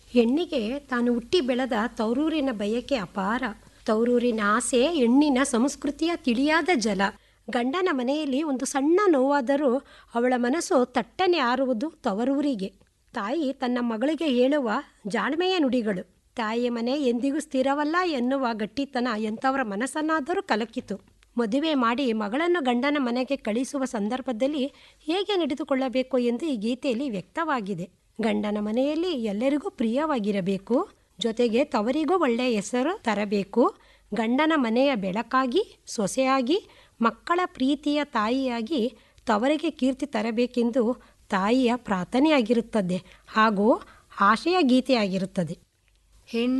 ಹೆಣ್ಣಿಗೆ ತಾನು ಹುಟ್ಟಿ ಬೆಳೆದ ತೌರೂರಿನ ಬಯಕೆ ಅಪಾರ ತೌರೂರಿನ ಆಸೆ ಹೆಣ್ಣಿನ ಸಂಸ್ಕೃತಿಯ ತಿಳಿಯಾದ ಜಲ ಗಂಡನ ಮನೆಯಲ್ಲಿ ಒಂದು ಸಣ್ಣ ನೋವಾದರೂ ಅವಳ ಮನಸ್ಸು ತಟ್ಟನೆ ಆರುವುದು ತವರೂರಿಗೆ ತಾಯಿ ತನ್ನ ಮಗಳಿಗೆ ಹೇಳುವ ಜಾಣ್ಮೆಯ ನುಡಿಗಳು ತಾಯಿಯ ಮನೆ ಎಂದಿಗೂ ಸ್ಥಿರವಲ್ಲ ಎನ್ನುವ ಗಟ್ಟಿತನ ಎಂಥವರ ಮನಸ್ಸನ್ನಾದರೂ ಕಲಕಿತು ಮದುವೆ ಮಾಡಿ ಮಗಳನ್ನು ಗಂಡನ ಮನೆಗೆ ಕಳಿಸುವ ಸಂದರ್ಭದಲ್ಲಿ ಹೇಗೆ ನಡೆದುಕೊಳ್ಳಬೇಕು ಎಂದು ಈ ಗೀತೆಯಲ್ಲಿ ವ್ಯಕ್ತವಾಗಿದೆ ಗಂಡನ ಮನೆಯಲ್ಲಿ ಎಲ್ಲರಿಗೂ ಪ್ರಿಯವಾಗಿರಬೇಕು ಜೊತೆಗೆ ತವರಿಗೂ ಒಳ್ಳೆಯ ಹೆಸರು ತರಬೇಕು ಗಂಡನ ಮನೆಯ ಬೆಳಕಾಗಿ ಸೊಸೆಯಾಗಿ ಮಕ್ಕಳ ಪ್ರೀತಿಯ ತಾಯಿಯಾಗಿ ತವರಿಗೆ ಕೀರ್ತಿ ತರಬೇಕೆಂದು ತಾಯಿಯ ಪ್ರಾರ್ಥನೆಯಾಗಿರುತ್ತದೆ ಹಾಗೂ ಆಶಯ ಗೀತೆಯಾಗಿರುತ್ತದೆ ಹೆಣ್ಣು